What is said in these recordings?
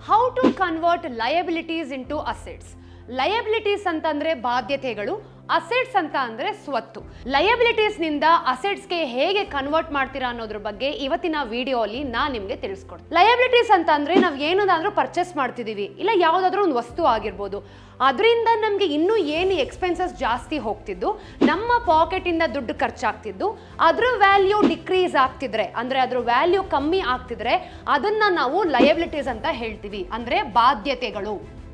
how to convert liabilities into assets liabilities ಅಂತಂದ್ರೆ ಬಾಧ್ಯತೆಗಳು assets ಅಂತ ಅಂದ್ರೆ ಸ್ವತ್ತು ಲಯಬಿಲಿಟೀಸ್ ನಿಂದ ಅಸೆಟ್ಸ್ಗೆ ಹೇಗೆ ಕನ್ವರ್ಟ್ ಮಾಡ್ತೀರಾ ಅನ್ನೋದ್ರ ಬಗ್ಗೆ ಇವತ್ತಿನ ವಿಡಿಯೋ ಅಲ್ಲಿ ನಾನು ನಿಮಗೆ ತಿಳಿಸ್ಕೊಡ್ತೀನಿ ಲಯಬಿಲಿಟೀಸ್ ಅಂತ ಅಂದ್ರೆ ನಾವು ಏನದಾದ್ರೂ ಪರ್ಚೇಸ್ ಮಾಡ್ತಿದೀವಿ ಇಲ್ಲ ಯಾವುದಾದ್ರೂ ಒಂದು ವಸ್ತು ಆಗಿರ್ಬೋದು ಅದರಿಂದ ನಮಗೆ ಇನ್ನೂ ಏನು ಎಕ್ಸ್ಪೆನ್ಸಸ್ ಜಾಸ್ತಿ ಹೋಗ್ತಿದ್ದು ನಮ್ಮ ಪಾಕೆಟಿಂದ ದುಡ್ಡು ಖರ್ಚಾಗ್ತಿದ್ದು ಅದ್ರ ವ್ಯಾಲ್ಯೂ ಡಿಕ್ರೀಸ್ ಆಗ್ತಿದ್ರೆ ಅಂದ್ರೆ ಅದ್ರ ವ್ಯಾಲ್ಯೂ ಕಮ್ಮಿ ಆಗ್ತಿದ್ರೆ ಅದನ್ನ ನಾವು ಲಯಬಿಲಿಟೀಸ್ ಅಂತ ಹೇಳ್ತೀವಿ ಅಂದ್ರೆ ಬಾಧ್ಯತೆಗಳು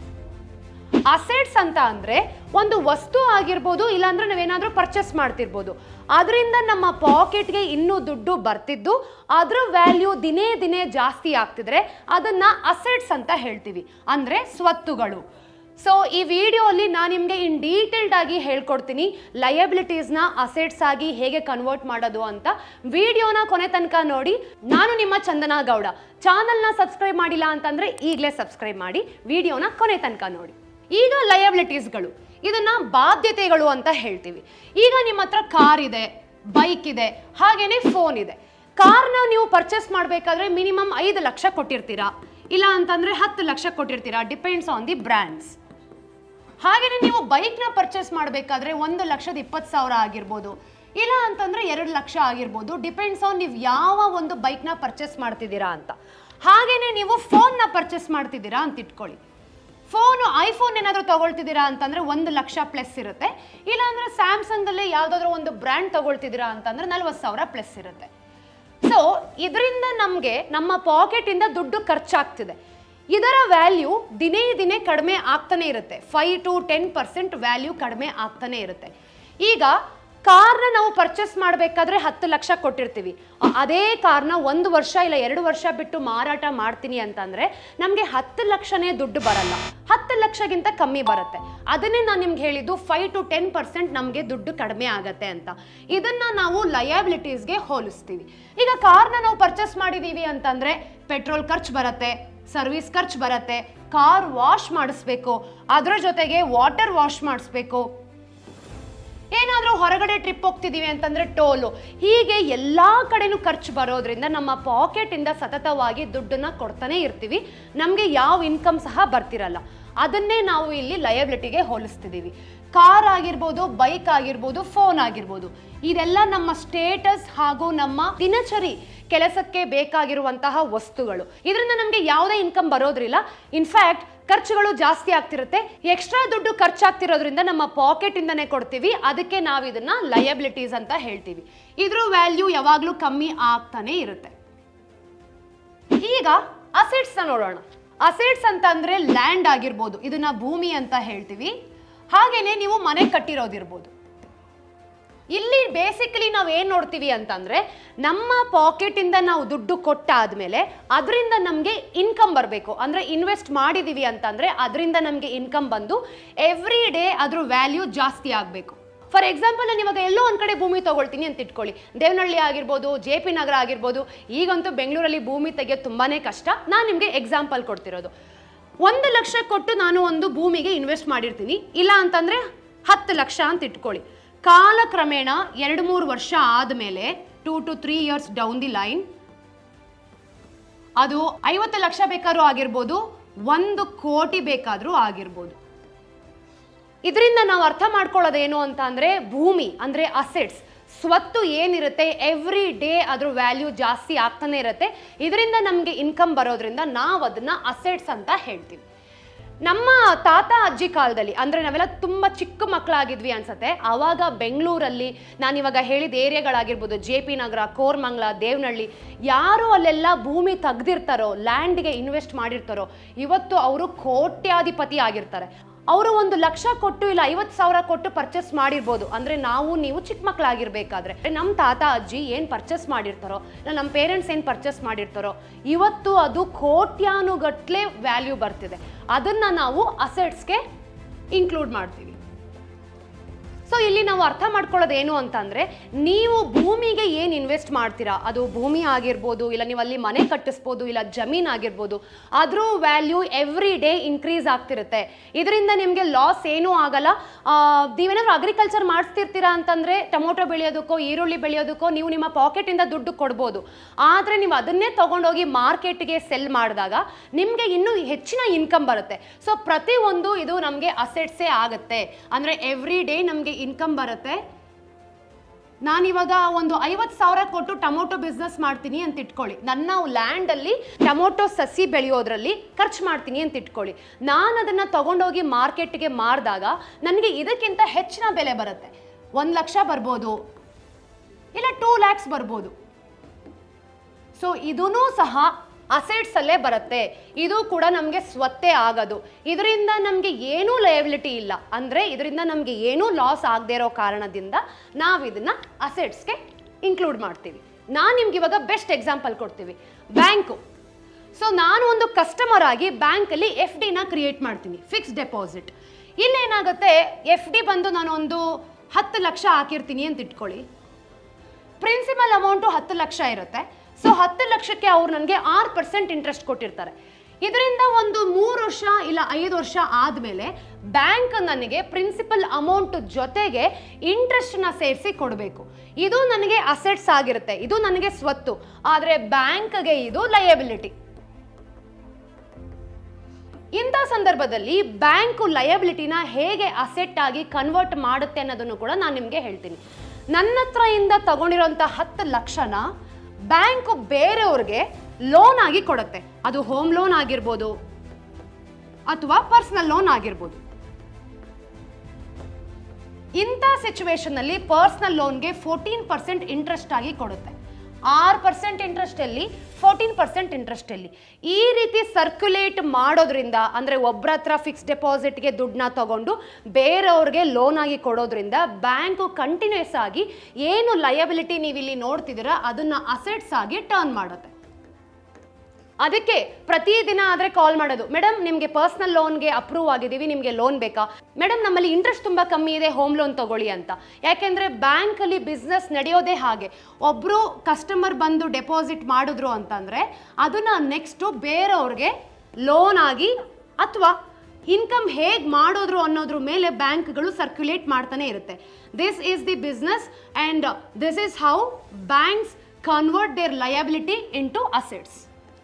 ಅಸೆಟ್ಸ್ ಅಂತ ಅಂದ್ರೆ ಒಂದು ವಸ್ತು ಆಗಿರ್ಬೋದು ಇಲ್ಲಾಂದ್ರೆ ನಾವೇನಾದ್ರೂ ಪರ್ಚೇಸ್ ಮಾಡ್ತಿರ್ಬೋದು ಅದರಿಂದ ನಮ್ಮ ಪಾಕೆಟ್ಗೆ ಇನ್ನೂ ದುಡ್ಡು ಬರ್ತಿದ್ದು ಅದ್ರ ವ್ಯಾಲ್ಯೂ ದಿನೇ ದಿನೇ ಜಾಸ್ತಿ ಆಗ್ತಿದ್ರೆ ಅದನ್ನ ಅಸೆಟ್ಸ್ ಅಂತ ಹೇಳ್ತೀವಿ ಅಂದ್ರೆ ಸ್ವತ್ತುಗಳು ಸೊ ಈ ವಿಡಿಯೋಲಿ ನಾನು ನಿಮಗೆ ಇನ್ ಡೀಟೇಲ್ಡ್ ಆಗಿ ಹೇಳ್ಕೊಡ್ತೀನಿ ಲಯಬಿಲಿಟೀಸ್ನ ಅಸೆಟ್ಸ್ ಆಗಿ ಹೇಗೆ ಕನ್ವರ್ಟ್ ಮಾಡೋದು ಅಂತ ವಿಡಿಯೋನ ಕೊನೆ ತನಕ ನೋಡಿ ನಾನು ನಿಮ್ಮ ಚಂದನಾ ಗೌಡ ಚಾನಲ್ನ ಸಬ್ಸ್ಕ್ರೈಬ್ ಮಾಡಿಲ್ಲ ಅಂತಂದ್ರೆ ಈಗಲೇ ಸಬ್ಸ್ಕ್ರೈಬ್ ಮಾಡಿ ವಿಡಿಯೋನ ಕೊನೆ ತನಕ ನೋಡಿ ಈಗ ಲಯಬಿಲಿಟೀಸ್ಗಳು ಇದನ್ನ ಬಾಧ್ಯತೆಗಳು ಅಂತ ಹೇಳ್ತೀವಿ ಈಗ ನಿಮ್ಮ ಹತ್ರ ಕಾರ್ ಇದೆ ಬೈಕ್ ಇದೆ ಹಾಗೇನೆ ಫೋನ್ ಇದೆ ಕಾರ್ನ ನೀವು ಪರ್ಚೇಸ್ ಮಾಡಬೇಕಾದ್ರೆ ಮಿನಿಮಮ್ ಐದು ಲಕ್ಷ ಕೊಟ್ಟಿರ್ತೀರಾ ಇಲ್ಲ ಅಂತಂದ್ರೆ ಹತ್ತು ಲಕ್ಷ ಕೊಟ್ಟಿರ್ತೀರಾ ಡಿಪೆಂಡ್ಸ್ ಆನ್ ದಿ ಬ್ರ್ಯಾಂಡ್ಸ್ ಹಾಗೆಯೇ ನೀವು ಬೈಕ್ನ ಪರ್ಚೇಸ್ ಮಾಡಬೇಕಾದ್ರೆ ಒಂದು ಲಕ್ಷದ ಇಪ್ಪತ್ತು ಸಾವಿರ ಆಗಿರ್ಬೋದು ಇಲ್ಲ ಅಂತಂದ್ರೆ ಎರಡು ಲಕ್ಷ ಆಗಿರ್ಬೋದು ಡಿಪೆಂಡ್ಸ್ ಆನ್ ನೀವು ಯಾವ ಒಂದು ಬೈಕ್ನ ಪರ್ಚೇಸ್ ಮಾಡ್ತಿದ್ದೀರಾ ಅಂತ ಹಾಗೆಯೇ ನೀವು ಫೋನ್ನ ಪರ್ಚೇಸ್ ಮಾಡ್ತಿದ್ದೀರಾ ಅಂತ ಇಟ್ಕೊಳ್ಳಿ ಫೋನು ಐಫೋನ್ ಏನಾದರೂ ತಗೊಳ್ತಿದ್ದೀರಾ ಅಂತಂದ್ರೆ ಒಂದು ಲಕ್ಷ ಪ್ಲಸ್ ಇರುತ್ತೆ ಇಲ್ಲ ಅಂದ್ರೆ ಸ್ಯಾಮ್ಸಂಗ್ ಅಲ್ಲೇ ಯಾವ್ದಾದ್ರು ಒಂದು ಬ್ರ್ಯಾಂಡ್ ತಗೊಳ್ತಿದ್ದೀರಾ ಅಂತಂದ್ರೆ ನಲ್ವತ್ತು ಸಾವಿರ ಪ್ಲಸ್ ಇರುತ್ತೆ ಸೊ ಇದರಿಂದ ನಮಗೆ ನಮ್ಮ ಪಾಕೆಟ್ ಇಂದ ದುಡ್ಡು ಖರ್ಚಾಗ್ತಿದೆ ಇದರ ವ್ಯಾಲ್ಯೂ ದಿನೇ ದಿನೇ ಕಡಿಮೆ ಆಗ್ತಾನೆ ಇರುತ್ತೆ five to ten percent value ಕಡಿಮೆ ಆಗ್ತಾನೆ ಇರುತ್ತೆ ಈಗ ಕಾರ್ನ ನಾವು ಪರ್ಚೇಸ್ ಮಾಡಬೇಕಾದ್ರೆ ಹತ್ತು ಲಕ್ಷ ಕೊಟ್ಟಿರ್ತೀವಿ ಅ- ಅದೇ ಕಾರ್ನ ಒಂದು ವರ್ಷ ಇಲ್ಲ ಎರಡು ವರ್ಷ ಬಿಟ್ಟು ಮಾರಾಟ ಮಾಡ್ತೀನಿ ಅಂತಂದ್ರೆ ನಮಗೆ ಹತ್ತು ಲಕ್ಷನೇ ದುಡ್ಡು ಬರಲ್ಲ ಹತ್ತು ಲಕ್ಷಗಿಂತ ಕಮ್ಮಿ ಬರುತ್ತೆ ಅದನ್ನೇ ನಾನು ನಿಮ್ಗೆ ಹೇಳಿದ್ದು ಫೈವ್ ಟು ಟೆನ್ ಪರ್ಸೆಂಟ್ ನಮಗೆ ದುಡ್ಡು ಕಡಿಮೆ ಆಗತ್ತೆ ಅಂತ ಇದನ್ನ ನಾವು ಲಯಬಿಲಿಟೀಸ್ಗೆ ಹೋಲಿಸ್ತೀವಿ ಈಗ ಕಾರ್ನ ನಾವು ಪರ್ಚೇಸ್ ಮಾಡಿದೀವಿ ಅಂತಂದ್ರೆ ಪೆಟ್ರೋಲ್ ಖರ್ಚು ಬರುತ್ತೆ ಸರ್ವಿಸ್ ಖರ್ಚು ಬರುತ್ತೆ ಕಾರ್ ವಾಶ್ ಮಾಡಿಸ್ಬೇಕು ಅದರ ಜೊತೆಗೆ ವಾಟರ್ ವಾಶ್ ಮಾಡಿಸ್ಬೇಕು ಏನಾದರೂ ಹೊರಗಡೆ ಟ್ರಿಪ್ ಹೋಗ್ತಿದ್ದೀವಿ ಅಂತಂದ್ರೆ ಟೋಲು ಹೀಗೆ ಎಲ್ಲ ಕಡೆನೂ ಖರ್ಚು ಬರೋದ್ರಿಂದ ನಮ್ಮ ಪಾಕೆಟಿಂದ ಸತತವಾಗಿ ದುಡ್ಡನ್ನ ಕೊಡ್ತಾನೆ ಇರ್ತೀವಿ ನಮಗೆ ಯಾವ ಇನ್ಕಮ್ ಸಹ ಬರ್ತಿರಲ್ಲ ಅದನ್ನೇ ನಾವು ಇಲ್ಲಿ ಲಯಬಿಲಿಟಿಗೆ ಹೋಲಿಸ್ತಿದ್ದೀವಿ ಕಾರ್ ಆಗಿರ್ಬೋದು ಬೈಕ್ ಆಗಿರ್ಬೋದು ಫೋನ್ ಆಗಿರ್ಬೋದು ಇದೆಲ್ಲ ನಮ್ಮ ಸ್ಟೇಟಸ್ ಹಾಗೂ ನಮ್ಮ ದಿನಚರಿ ಕೆಲಸಕ್ಕೆ ಬೇಕಾಗಿರುವಂತಹ ವಸ್ತುಗಳು ಇದರಿಂದ ನಮಗೆ ಯಾವುದೇ ಇನ್ಕಮ್ ಬರೋದ್ರಿಲ್ಲ ಇನ್ಫ್ಯಾಕ್ಟ್ ಖರ್ಚುಗಳು ಜಾಸ್ತಿ ಆಗ್ತಿರುತ್ತೆ ಎಕ್ಸ್ಟ್ರಾ ದುಡ್ಡು ಖರ್ಚಾಗ್ತಿರೋದ್ರಿಂದ ನಮ್ಮ ಪಾಕೆಟ್ ಇಂದನೇ ಕೊಡ್ತೀವಿ ಅದಕ್ಕೆ ನಾವು ಇದನ್ನ ಲಯಬಿಲಿಟೀಸ್ ಅಂತ ಹೇಳ್ತೀವಿ ಇದ್ರ ವ್ಯಾಲ್ಯೂ ಯಾವಾಗಲೂ ಕಮ್ಮಿ ಆಗ್ತಾನೆ ಇರುತ್ತೆ ಈಗ ಅಸೆಟ್ಸ್ ನೋಡೋಣ ಅಸೆಟ್ಸ್ ಅಂತ ಅಂದ್ರೆ ಲ್ಯಾಂಡ್ ಆಗಿರ್ಬೋದು ಇದನ್ನ ಭೂಮಿ ಅಂತ ಹೇಳ್ತೀವಿ ಹಾಗೇನೆ ನೀವು ಮನೆ ಕಟ್ಟಿರೋದಿರ್ಬೋದು ಇಲ್ಲಿ ಬೇಸಿಕಲಿ ನಾವು ಏನು ನೋಡ್ತೀವಿ ಅಂತಂದ್ರೆ ನಮ್ಮ ಪಾಕೆಟ್ ಇಂದ ನಾವು ದುಡ್ಡು ಕೊಟ್ಟಾದ್ಮೇಲೆ ಅದರಿಂದ ನಮಗೆ ಇನ್ಕಮ್ ಬರಬೇಕು ಅಂದ್ರೆ ಇನ್ವೆಸ್ಟ್ ಮಾಡಿದೀವಿ ಅಂತಂದ್ರೆ ಅದರಿಂದ ನಮಗೆ ಇನ್ಕಮ್ ಬಂದು ಎವ್ರಿ ಡೇ ಅದ್ರ ವ್ಯಾಲ್ಯೂ ಜಾಸ್ತಿ ಆಗಬೇಕು ಫಾರ್ ಎಕ್ಸಾಂಪಲ್ ನಾನು ಇವಾಗ ಎಲ್ಲೋ ಒಂದು ಕಡೆ ಭೂಮಿ ತಗೊಳ್ತೀನಿ ಅಂತ ಇಟ್ಕೊಳ್ಳಿ ದೇವನಹಳ್ಳಿ ಆಗಿರ್ಬೋದು ಜೆ ಪಿ ನಗರ ಆಗಿರ್ಬೋದು ಈಗಂತೂ ಬೆಂಗಳೂರಲ್ಲಿ ಭೂಮಿ ತೆಗೆಯೋದು ತುಂಬಾನೇ ಕಷ್ಟ ನಾನು ನಿಮಗೆ ಎಕ್ಸಾಂಪಲ್ ಕೊಡ್ತಿರೋದು ಒಂದು ಲಕ್ಷ ಕೊಟ್ಟು ನಾನು ಒಂದು ಭೂಮಿಗೆ ಇನ್ವೆಸ್ಟ್ ಮಾಡಿರ್ತೀನಿ ಇಲ್ಲ ಅಂತಂದ್ರೆ ಹತ್ತು ಲಕ್ಷ ಅಂತ ಇಟ್ಕೊಳ್ಳಿ ಕಾಲಕ್ರಮೇಣ ಎರಡು ಮೂರು ವರ್ಷ ಆದಮೇಲೆ two to three years down the line ಅದು ಐವತ್ತು ಲಕ್ಷ ಬೇಕಾದ್ರೂ ಆಗಿರ್ಬೋದು ಒಂದು ಕೋಟಿ ಬೇಕಾದ್ರೂ ಆಗಿರ್ಬೋದು ಇದರಿಂದ ನಾವು ಅರ್ಥ ಮಾಡ್ಕೊಳ್ಳೋದೇನು ಅಂತ ಅಂದ್ರೆ ಭೂಮಿ ಅಂದ್ರೆ ಅಸೆಟ್ಸ್ ಸ್ವತ್ತು ಏನಿರುತ್ತೆ ಎವ್ರಿ ಡೇ ಅದ್ರ ವ್ಯಾಲ್ಯೂ ಜಾಸ್ತಿ ಆಗ್ತಾನೆ ಇರುತ್ತೆ ಇದರಿಂದ ನಮಗೆ ಇನ್ಕಮ್ ಬರೋದ್ರಿಂದ ನಾವು ಅದನ್ನ ಅಸೆಟ್ಸ್ ಅಂತ ಹೇಳ್ತೀವಿ ನಮ್ಮ ತಾತ ಅಜ್ಜಿ ಕಾಲದಲ್ಲಿ ಅಂದ್ರೆ ನಾವೆಲ್ಲ ತುಂಬಾ ಚಿಕ್ಕ ಮಕ್ಕಳಾಗಿದ್ವಿ ಅನ್ಸತ್ತೆ ಅವಾಗ ಬೆಂಗಳೂರಲ್ಲಿ ನಾನು ಇವಾಗ ಹೇಳಿದ ಏರಿಯಾಗಳಾಗಿರ್ಬೋದು ಜೆ ಪಿ ನಗರ ಕೋರ್ಮಂಗ್ಲ ದೇವನಹಳ್ಳಿ ಯಾರು ಅಲ್ಲೆಲ್ಲ ಭೂಮಿ ತೆಗ್ದಿರ್ತಾರೋ ಲ್ಯಾಂಡ್ಗೆ ಇನ್ವೆಸ್ಟ್ ಮಾಡಿರ್ತಾರೋ ಇವತ್ತು ಅವರು ಕೋಟ್ಯಾಧಿಪತಿ ಆಗಿರ್ತಾರೆ ಅವರು ಒಂದು ಲಕ್ಷ ಕೊಟ್ಟು ಇಲ್ಲ ಐವತ್ತು ಸಾವಿರ ಕೊಟ್ಟು ಪರ್ಚೇಸ್ ಮಾಡಿರ್ಬೋದು ಅಂದ್ರೆ ನಾವು ನೀವು ಚಿಕ್ಕ ಮಕ್ಕಳಾಗಿರ್ಬೇಕಾದ್ರೆ ನಮ್ಮ ತಾತ ಅಜ್ಜಿ ಏನು ಪರ್ಚೇಸ್ ಮಾಡಿರ್ತಾರೋ ಇಲ್ಲ ನಮ್ಮ ಪೇರೆಂಟ್ಸ್ ಏನು ಪರ್ಚೇಸ್ ಮಾಡಿರ್ತಾರೋ ಇವತ್ತು ಅದು ಕೋಟ್ಯಾನುಗಟ್ಲೆ ವ್ಯಾಲ್ಯೂ ಬರ್ತಿದೆ ಅದನ್ನ ನಾವು ಅಸೆಟ್ಸ್ಗೆ ಇನ್ಕ್ಲೂಡ್ ಮಾಡ್ತೀವಿ ಸೊ ಇಲ್ಲಿ ನಾವು ಅರ್ಥ ಮಾಡ್ಕೊಳ್ಳೋದು ಏನು ಅಂತಂದ್ರೆ ನೀವು ಭೂಮಿಗೆ ಏನು ಇನ್ವೆಸ್ಟ್ ಮಾಡ್ತೀರಾ ಅದು ಭೂಮಿ ಆಗಿರ್ಬೋದು ಇಲ್ಲ ನೀವು ಅಲ್ಲಿ ಮನೆ ಕಟ್ಟಿಸ್ಬೋದು ಇಲ್ಲ ಜಮೀನ್ ಆಗಿರ್ಬೋದು ಅದ್ರ ವ್ಯಾಲ್ಯೂ ಎವ್ರಿ ಡೇ ಇನ್ಕ್ರೀಸ್ ಆಗ್ತಿರುತ್ತೆ ಇದರಿಂದ ನಿಮಗೆ ಲಾಸ್ ಏನೂ ಆಗಲ್ಲ ಆ, ನೀವೇನಾದ್ರು ಅಗ್ರಿಕಲ್ಚರ್ ಮಾಡಿಸ್ತಿರ್ತೀರಾ ಅಂತಂದ್ರೆ ಟೊಮೊಟೊ ಬೆಳೆಯೋದಕ್ಕೋ ಈರುಳ್ಳಿ ಬೆಳೆಯೋದಕ್ಕೋ ನೀವು ನಿಮ್ಮ ಪಾಕೆಟಿಂದ ದುಡ್ಡು ಕೊಡ್ಬೋದು ಆದರೆ ನೀವು ಅದನ್ನೇ ತಗೊಂಡೋಗಿ ಮಾರ್ಕೆಟ್ಗೆ ಸೆಲ್ ಮಾಡಿದಾಗ ನಿಮಗೆ ಇನ್ನೂ ಹೆಚ್ಚಿನ ಇನ್ಕಮ್ ಬರುತ್ತೆ ಸೊ ಪ್ರತಿಯೊಂದು ಇದು ನಮಗೆ ಅಸೆಟ್ಸೇ ಆಗುತ್ತೆ ಅಂದರೆ ಎವ್ರಿ ಡೇ ನಮಗೆ ಇನ್ಕಮ್ ಬರುತ್ತೆ ನಾನಿವಾಗ ಒಂದು ಐವತ್ತು ಸಾವಿರ ಕೊಟ್ಟು ಟೊಮೊಟೊ ಬಿಸ್ನೆಸ್ ಮಾಡ್ತೀನಿ ಅಂತ ಇಟ್ಕೊಳ್ಳಿ ನನ್ನ ಲ್ಯಾಂಡಲ್ಲಿ ಟೊಮೊಟೊ ಸಸಿ ಬೆಳೆಯೋದ್ರಲ್ಲಿ ಖರ್ಚು ಮಾಡ್ತೀನಿ ಅಂತ ಇಟ್ಕೊಳ್ಳಿ ನಾನು ಅದನ್ನು ತಗೊಂಡೋಗಿ ಮಾರ್ಕೆಟ್ಗೆ ಮಾರಿದಾಗ ನನಗೆ ಇದಕ್ಕಿಂತ ಹೆಚ್ಚಿನ ಬೆಲೆ ಬರುತ್ತೆ ಒಂದು ಲಕ್ಷ ಬರ್ಬೋದು ಇಲ್ಲ ಟೂ ಲ್ಯಾಕ್ಸ್ ಬರ್ಬೋದು ಸೊ ಇದೂ ಸಹ ಅಸೆಟ್ಸ್ ಅಲ್ಲೇ ಬರುತ್ತೆ ಇದು ಕೂಡ ನಮಗೆ ಸ್ವತ್ತೇ ಆಗೋದು ಇದರಿಂದ ನಮಗೆ ಏನೂ ಲಯಬಿಲಿಟಿ ಇಲ್ಲ ಅಂದರೆ ಇದರಿಂದ ನಮಗೆ ಏನೂ ಲಾಸ್ ಆಗದೆ ಇರೋ ಕಾರಣದಿಂದ ನಾವು ಇದನ್ನ ಅಸೆಟ್ಸ್ಗೆ ಇನ್ಕ್ಲೂಡ್ ಮಾಡ್ತೀವಿ ನಾನು ನಿಮ್ಗೆ ಇವಾಗ ಬೆಸ್ಟ್ ಎಕ್ಸಾಂಪಲ್ ಕೊಡ್ತೀವಿ ಬ್ಯಾಂಕು ಸೊ ನಾನು ಒಂದು ಕಸ್ಟಮರ್ ಆಗಿ ಬ್ಯಾಂಕಲ್ಲಿ ಎಫ್ ಡಿನ ಕ್ರಿಯೇಟ್ ಮಾಡ್ತೀನಿ ಫಿಕ್ಸ್ ಡೆಪಾಸಿಟ್ ಇಲ್ಲೇನಾಗುತ್ತೆ ಎಫ್ ಡಿ ಬಂದು ನಾನು ಒಂದು ಹತ್ತು ಲಕ್ಷ ಹಾಕಿರ್ತೀನಿ ಅಂತ ಇಟ್ಕೊಳ್ಳಿ ಪ್ರಿನ್ಸಿಪಲ್ ಅಮೌಂಟು ಹತ್ತು ಲಕ್ಷ ಇರುತ್ತೆ ಸೊ ಹತ್ತು ಲಕ್ಷಕ್ಕೆ ಅವ್ರು ನನಗೆ ಆರು ಪರ್ಸೆಂಟ್ ಇಂಟ್ರೆಸ್ಟ್ ಕೊಟ್ಟಿರ್ತಾರೆ ಇದರಿಂದ ಒಂದು ಮೂರು ವರ್ಷ ಇಲ್ಲ ಐದು ವರ್ಷ ಆದಮೇಲೆ ಬ್ಯಾಂಕ್ ನನಗೆ ಪ್ರಿನ್ಸಿಪಲ್ ಅಮೌಂಟ್ ಜೊತೆಗೆ ಇಂಟ್ರೆಸ್ಟ್ನ ಸೇರಿಸಿ ಕೊಡಬೇಕು ಇದು ನನಗೆ ಅಸೆಟ್ಸ್ ಆಗಿರುತ್ತೆ ಇದು ನನಗೆ ಸ್ವತ್ತು ಆದರೆ ಬ್ಯಾಂಕ್ಗೆ ಇದು ಲಯಬಿಲಿಟಿ ಇಂಥ ಸಂದರ್ಭದಲ್ಲಿ ಬ್ಯಾಂಕು ಲಯಬಿಲಿಟಿನ ಹೇಗೆ ಅಸೆಟ್ ಆಗಿ ಕನ್ವರ್ಟ್ ಮಾಡುತ್ತೆ ಅನ್ನೋದನ್ನು ಕೂಡ ನಾನು ನಿಮಗೆ ಹೇಳ್ತೀನಿ ನನ್ನ ಹತ್ರ ಇಂದ ತಗೊಂಡಿರೋಂಥ ಹತ್ತು ಲಕ್ಷನ ಬ್ಯಾಂಕು ಬೇರೆಯವ್ರಿಗೆ ಲೋನ್ ಆಗಿ ಕೊಡುತ್ತೆ ಅದು ಹೋಮ್ ಲೋನ್ ಆಗಿರ್ಬೋದು ಅಥವಾ ಪರ್ಸನಲ್ ಲೋನ್ ಆಗಿರ್ಬೋದು ಇಂಥ ಸಿಚುವೇಶನ್ ಅಲ್ಲಿ ಪರ್ಸನಲ್ ಲೋನ್ಗೆ ಫೋರ್ಟೀನ್ ಪರ್ಸೆಂಟ್ ಇಂಟ್ರೆಸ್ಟ್ ಆಗಿ ಕೊಡುತ್ತೆ ಆರು ಪರ್ಸೆಂಟ್ ಇಂಟ್ರೆಸ್ಟ್ ಅಲ್ಲಿ ಫೋರ್ಟೀನ್ ಪರ್ಸೆಂಟ್ ಇಂಟ್ರೆಸ್ಟ್ ಅಲ್ಲಿ ಈ ರೀತಿ ಸರ್ಕ್ಯುಲೇಟ್ ಮಾಡೋದ್ರಿಂದ ಅಂದ್ರೆ ಒಬ್ಬರ ಹತ್ರ ಫಿಕ್ಸ್ ಡೆಪಾಸಿಟ್ಗೆ ದುಡ್ಡನ್ನ ತಗೊಂಡು ಬೇರೆಯವ್ರಿಗೆ ಲೋನ್ ಆಗಿ ಕೊಡೋದ್ರಿಂದ ಬ್ಯಾಂಕು ಕಂಟಿನ್ಯೂಸ್ ಆಗಿ ಏನು ಲಯಬಿಲಿಟಿ ನೀವು ಇಲ್ಲಿ ನೋಡ್ತಿದ್ದೀರಾ ಅದನ್ನ ಅಸೆಟ್ಸ್ ಆಗಿ ಟರ್ನ್ ಮಾಡುತ್ತೆ ಅದಕ್ಕೆ ಪ್ರತಿದಿನ ಆದರೆ ಕಾಲ್ ಮಾಡೋದು ಮೇಡಮ್ ನಿಮಗೆ ಪರ್ಸ್ನಲ್ ಲೋನ್ಗೆ ಅಪ್ರೂವ್ ಆಗಿದ್ದೀವಿ ನಿಮಗೆ ಲೋನ್ ಬೇಕಾ ಮೇಡಮ್ ನಮ್ಮಲ್ಲಿ ಇಂಟ್ರೆಸ್ಟ್ ತುಂಬ ಕಮ್ಮಿ ಇದೆ ಹೋಮ್ ಲೋನ್ ತಗೊಳ್ಳಿ ಅಂತ ಯಾಕೆಂದರೆ ಬ್ಯಾಂಕಲ್ಲಿ ಬಿಸ್ನೆಸ್ ನಡೆಯೋದೇ ಹಾಗೆ ಒಬ್ಬರು ಕಸ್ಟಮರ್ ಬಂದು ಡೆಪಾಸಿಟ್ ಮಾಡಿದ್ರು ಅಂತಂದರೆ ಅದನ್ನು ನೆಕ್ಸ್ಟು ಬೇರೆಯವ್ರಿಗೆ ಲೋನ್ ಆಗಿ ಅಥವಾ ಇನ್ಕಮ್ ಹೇಗೆ ಮಾಡೋದ್ರು ಅನ್ನೋದ್ರ ಮೇಲೆ ಬ್ಯಾಂಕ್ಗಳು ಸರ್ಕ್ಯುಲೇಟ್ ಮಾಡ್ತಾನೆ ಇರುತ್ತೆ this is the business and this is how banks convert their liability into assets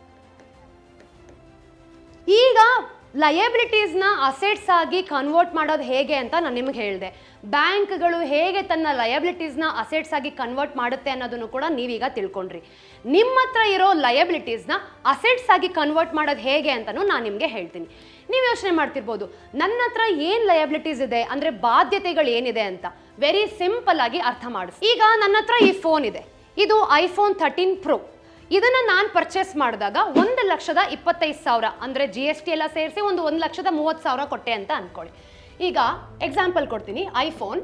ಈಗ ಲಯಬಿಲಿಟೀಸ್ನ ಅಸೆಟ್ಸ್ ಆಗಿ ಕನ್ವರ್ಟ್ ಮಾಡೋದು ಹೇಗೆ ಅಂತ ನಾನು ನಿಮಗೆ ಹೇಳಿದೆ ಬ್ಯಾಂಕ್ಗಳು ಹೇಗೆ ತನ್ನ ಲಯಬಿಲಿಟೀಸ್ನ ಅಸೆಟ್ಸ್ ಆಗಿ ಕನ್ವರ್ಟ್ ಮಾಡುತ್ತೆ ಅನ್ನೋದನ್ನು ಕೂಡ ನೀವೀಗ ತಿಳ್ಕೊಂಡ್ರಿ ನಿಮ್ಮ ಹತ್ರ ಇರೋ ಲಯಬಿಲಿಟೀಸ್ನ ಅಸೆಟ್ಸ್ ಆಗಿ ಕನ್ವರ್ಟ್ ಮಾಡೋದು ಹೇಗೆ ಅಂತಲೂ ನಾನು ನಿಮಗೆ ಹೇಳ್ತೀನಿ ನೀವು ಯೋಚನೆ ಮಾಡ್ತಿರ್ಬೋದು ನನ್ನ ಹತ್ರ ಏನು ಲಯಬಿಲಿಟೀಸ್ ಇದೆ ಅಂದರೆ ಬಾಧ್ಯತೆಗಳು ಏನಿದೆ ಅಂತ ವೆರಿ ಸಿಂಪಲ್ ಆಗಿ ಅರ್ಥ ಮಾಡಿಸ್ ಈಗ ನನ್ನ ಹತ್ರ ಈ ಫೋನ್ ಇದೆ ಇದು ಐಫೋನ್ ಥರ್ಟೀನ್ ಪ್ರೋ ಇದನ್ನ ನಾನು ಪರ್ಚೇಸ್ ಮಾಡಿದಾಗ ಒಂದು ಲಕ್ಷದ ಇಪ್ಪತ್ತೈದು ಸಾವಿರ ಅಂದರೆ ಜಿ ಎಸ್ ಟಿ ಎಲ್ಲ ಸೇರಿಸಿ ಒಂದು ಒಂದು ಲಕ್ಷದ ಮೂವತ್ತು ಸಾವಿರ ಕೊಟ್ಟೆ ಅಂತ ಅನ್ಕೊಳ್ಳಿ ಈಗ ಎಕ್ಸಾಂಪಲ್ ಕೊಡ್ತೀನಿ ಐಫೋನ್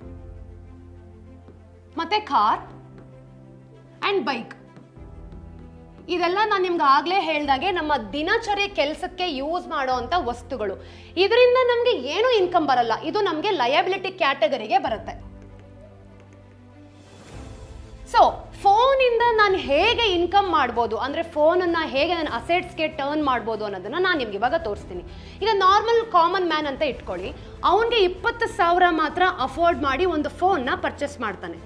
ಮತ್ತೆ ಕಾರ್ ಆ್ಯಂಡ್ ಬೈಕ್ ಇದೆಲ್ಲ ನಾನು ನಿಮ್ಗೆ ಆಗಲೇ ಹೇಳ್ದಾಗೆ ನಮ್ಮ ದಿನಚರಿ ಕೆಲಸಕ್ಕೆ ಯೂಸ್ ಮಾಡುವಂಥ ವಸ್ತುಗಳು ಇದರಿಂದ ನಮಗೆ ಏನೂ ಇನ್ಕಮ್ ಬರಲ್ಲ ಇದು ನಮಗೆ ಲಯಬಿಲಿಟಿ ಕ್ಯಾಟಗರಿಗೆ ಬರುತ್ತೆ ಸೊ ಫೋನಿಂದ ನಾನು ಹೇಗೆ ಇನ್ಕಮ್ ಮಾಡ್ಬೋದು ಅಂದರೆ ಫೋನನ್ನು ಹೇಗೆ ನಾನು ಅಸೆಟ್ಸ್ಗೆ ಟರ್ನ್ ಮಾಡ್ಬೋದು ಅನ್ನೋದನ್ನು ನಾನು ನಿಮ್ಗೆ ಇವಾಗ ತೋರಿಸ್ತೀನಿ ಈಗ ನಾರ್ಮಲ್ ಕಾಮನ್ ಮ್ಯಾನ್ ಅಂತ ಇಟ್ಕೊಳ್ಳಿ ಅವನಿಗೆ ಇಪ್ಪತ್ತು ಸಾವಿರ ಮಾತ್ರ ಅಫೋರ್ಡ್ ಮಾಡಿ ಒಂದು ಫೋನ್ನ ಪರ್ಚೇಸ್ ಮಾಡ್ತಾನೆ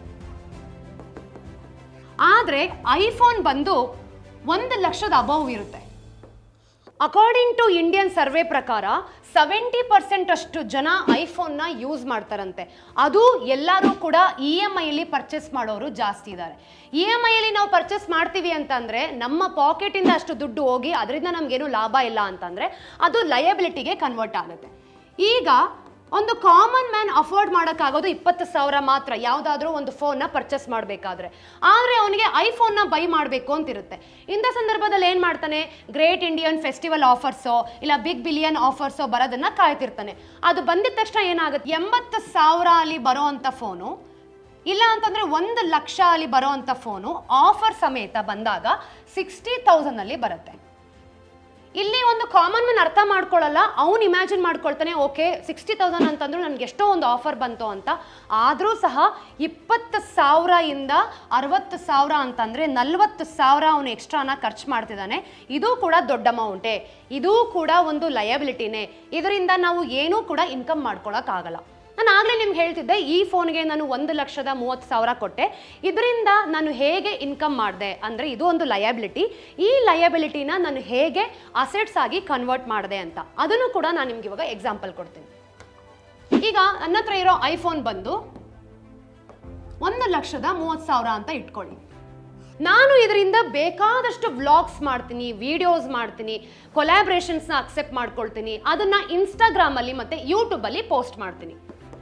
ಆದರೆ ಐಫೋನ್ ಬಂದು ಒಂದು ಲಕ್ಷದ ಅಬೌವ್ ಇರುತ್ತೆ ಅಕಾರ್ಡಿಂಗ್ ಟು ಇಂಡಿಯನ್ ಸರ್ವೆ ಪ್ರಕಾರ ಸೆವೆಂಟಿ ಪರ್ಸೆಂಟ್ ಅಷ್ಟು ಜನ ಐಫೋನ್ನ ಯೂಸ್ ಮಾಡ್ತಾರಂತೆ ಅದು ಎಲ್ಲರೂ ಕೂಡ ಇ ಎಮ್ ಐಲಿ ಪರ್ಚೇಸ್ ಮಾಡೋರು ಜಾಸ್ತಿ ಇದ್ದಾರೆ ಇ ಎಮ್ ಐಲಿ ನಾವು ಪರ್ಚೇಸ್ ಮಾಡ್ತೀವಿ ಅಂತಂದರೆ ನಮ್ಮ ಪಾಕೆಟಿಂದ ಅಷ್ಟು ದುಡ್ಡು ಹೋಗಿ ಅದರಿಂದ ನಮಗೇನು ಲಾಭ ಇಲ್ಲ ಅಂತಂದರೆ ಅದು ಲಯಬಿಲಿಟಿಗೆ ಕನ್ವರ್ಟ್ ಆಗುತ್ತೆ ಈಗ ಒಂದು ಕಾಮನ್ ಮ್ಯಾನ್ ಅಫೋರ್ಡ್ ಮಾಡೋಕ್ಕಾಗೋದು ಇಪ್ಪತ್ತು ಸಾವಿರ ಮಾತ್ರ ಯಾವುದಾದ್ರೂ ಒಂದು ಫೋನ್ನ ಪರ್ಚೇಸ್ ಮಾಡಬೇಕಾದ್ರೆ ಆದರೆ ಅವನಿಗೆ ಐಫೋನ್ನ ಬೈ ಮಾಡಬೇಕು ಅಂತಿರುತ್ತೆ ಇಂಥ ಸಂದರ್ಭದಲ್ಲಿ ಏನು ಮಾಡ್ತಾನೆ ಗ್ರೇಟ್ ಇಂಡಿಯನ್ ಫೆಸ್ಟಿವಲ್ ಆಫರ್ಸೋ ಇಲ್ಲ ಬಿಗ್ ಬಿಲಿಯನ್ ಆಫರ್ಸೋ ಬರೋದನ್ನ ಕಾಯ್ತಿರ್ತಾನೆ ಅದು ಬಂದಿದ ತಕ್ಷಣ ಏನಾಗುತ್ತೆ ಎಂಬತ್ತು ಸಾವಿರ ಅಲ್ಲಿ ಬರೋ ಅಂಥ ಫೋನು ಇಲ್ಲ ಅಂತಂದ್ರೆ ಒಂದು ಲಕ್ಷ ಅಲ್ಲಿ ಬರೋ ಅಂಥ ಫೋನು ಆಫರ್ ಸಮೇತ ಬಂದಾಗ ಸಿಕ್ಸ್ಟಿ ತೌಸಂಡಲ್ಲಿ ಬರುತ್ತೆ ಇಲ್ಲಿ ಒಂದು ಕಾಮನ್ ಮ್ಯಾನ್ ಅರ್ಥ ಮಾಡ್ಕೊಳ್ಳಲ್ಲ ಅವ್ನು ಇಮ್ಯಾಜಿನ್ ಮಾಡ್ಕೊಳ್ತಾನೆ ಓಕೆ ಸಿಕ್ಸ್ಟಿ ತೌಸಂಡ್ ಅಂತಂದ್ರು ನನಗೆ ಎಷ್ಟೋ ಒಂದು ಆಫರ್ ಬಂತು ಅಂತ ಆದರೂ ಸಹ ಇಪ್ಪತ್ತು ಸಾವಿರ ಇಂದ ಅರವತ್ತು ಸಾವಿರ ಅಂತಂದರೆ ನಲ್ವತ್ತು ಸಾವಿರ ಅವನು ಎಕ್ಸ್ಟ್ರಾನ ಖರ್ಚು ಮಾಡ್ತಿದ್ದಾನೆ ಇದು ಕೂಡ ದೊಡ್ಡ ಅಮೌಂಟೇ ಇದು ಕೂಡ ಒಂದು ಲಯಬಿಲಿಟಿನೇ ಇದರಿಂದ ನಾವು ಏನೂ ಕೂಡ ಇನ್ಕಮ್ ಮಾಡ್ಕೊಳಕ್ಕಾಗಲ್ಲ ನಾನು ಆಗಲೇ ನಿಮ್ಗೆ ಹೇಳ್ತಿದ್ದೆ ಈ ಫೋನ್ಗೆ ನಾನು ಒಂದು ಲಕ್ಷದ ಮೂವತ್ತು ಸಾವಿರ ಕೊಟ್ಟೆ ಇದರಿಂದ ನಾನು ಹೇಗೆ ಇನ್ಕಮ್ ಮಾಡಿದೆ ಅಂದರೆ ಇದು ಒಂದು ಲಯಬಿಲಿಟಿ ಈ ಲಯಬಿಲಿಟಿನ ನಾನು ಹೇಗೆ ಅಸೆಟ್ಸ್ ಆಗಿ ಕನ್ವರ್ಟ್ ಮಾಡಿದೆ ಅಂತ ಅದನ್ನು ಕೂಡ ನಾನು ನಿಮ್ಗೆ ಇವಾಗ ಎಕ್ಸಾಂಪಲ್ ಕೊಡ್ತೀನಿ ಈಗ ನನ್ನ ಹತ್ರ ಇರೋ ಐಫೋನ್ ಬಂದು ಒಂದು ಲಕ್ಷದ ಮೂವತ್ತು ಸಾವಿರ ಅಂತ ಇಟ್ಕೊಳ್ಳಿ ನಾನು ಇದರಿಂದ ಬೇಕಾದಷ್ಟು ವ್ಲಾಗ್ಸ್ ಮಾಡ್ತೀನಿ ವಿಡಿಯೋಸ್ ಮಾಡ್ತೀನಿ ಕೊಲ್ಯಾಬ್ರೇಷನ್ಸ್ನ ಅಕ್ಸೆಪ್ಟ್ ಮಾಡ್ಕೊಳ್ತೀನಿ ಅದನ್ನ ಇನ್ಸ್ಟಾಗ್ರಾಮಲ್ಲಿ ಮತ್ತೆ ಯೂಟ್ಯೂಬಲ್ಲಿ ಪೋಸ್ಟ್ ಮಾಡ್ತೀನಿ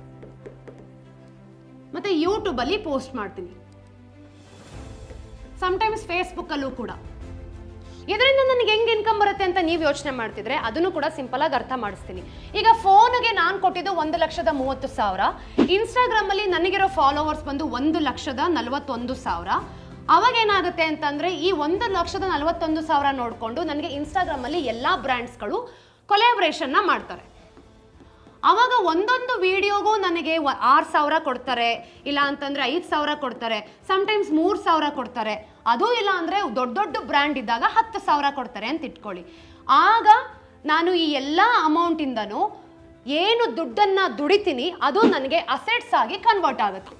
ಮತ್ತೆ ಯೂಟ್ಯೂಬಲ್ಲಿ ಪೋಸ್ಟ್ ಮಾಡ್ತೀನಿ ಸಮ್ಟೈಮ್ಸ್ ಫೇಸ್ಬುಕ್ಕಲ್ಲೂ ಕೂಡ ಇದರಿಂದ ನನಗೆ ಹೆಂಗೆ ಇನ್ಕಮ್ ಬರುತ್ತೆ ಅಂತ ನೀವು ಯೋಚನೆ ಮಾಡ್ತಿದ್ರೆ ಅದನ್ನು ಕೂಡ ಸಿಂಪಲ್ ಆಗಿ ಅರ್ಥ ಮಾಡಿಸ್ತೀನಿ ಈಗ ಫೋನ್ಗೆ ನಾನು ಕೊಟ್ಟಿದ್ದು ಒಂದು ಲಕ್ಷದ ಮೂವತ್ತು ಸಾವಿರ ಇನ್ಸ್ಟಾಗ್ರಾಮಲ್ಲಿ ನನಗಿರೋ ಫಾಲೋವರ್ಸ್ ಬಂದು ಒಂದು ಲಕ್ಷದ ನಲವತ್ತೊಂದು ಸಾವಿರ ಅವಾಗ ಏನಾಗುತ್ತೆ ಅಂತಂದ್ರೆ ಈ ಒಂದು ಲಕ್ಷದ ನಲವತ್ತೊಂದು ಸಾವಿರ ನೋಡಿಕೊಂಡು ನನಗೆ ಇನ್ಸ್ಟಾಗ್ರಾಮಲ್ಲಿ ಎಲ್ಲ ಬ್ರ್ಯಾಂಡ್ಸ್ಗಳು ಕೊಲ್ಯಾಬ್ರೇಷನ್ನ ಮಾಡ್ತಾರೆ ಅವಾಗ ಒಂದೊಂದು ವಿಡಿಯೋಗೂ ನನಗೆ ಆರು ಸಾವಿರ ಕೊಡ್ತಾರೆ ಇಲ್ಲ ಅಂತಂದ್ರೆ ಐದು ಸಾವಿರ ಕೊಡ್ತಾರೆ ಸಮ್ಟೈಮ್ಸ್ ಮೂರು ಸಾವಿರ ಕೊಡ್ತಾರೆ ಅದು ಇಲ್ಲ ಅಂದರೆ ದೊಡ್ಡ ದೊಡ್ಡ ಬ್ರ್ಯಾಂಡ್ ಇದ್ದಾಗ ಹತ್ತು ಸಾವಿರ ಕೊಡ್ತಾರೆ ಅಂತ ಇಟ್ಕೊಳ್ಳಿ ಆಗ ನಾನು ಈ ಎಲ್ಲ ಅಮೌಂಟಿಂದನೂ ಏನು ದುಡ್ಡನ್ನು ದುಡಿತೀನಿ ಅದು ನನಗೆ ಅಸೆಟ್ಸ್ ಆಗಿ ಕನ್ವರ್ಟ್ ಆಗುತ್ತೆ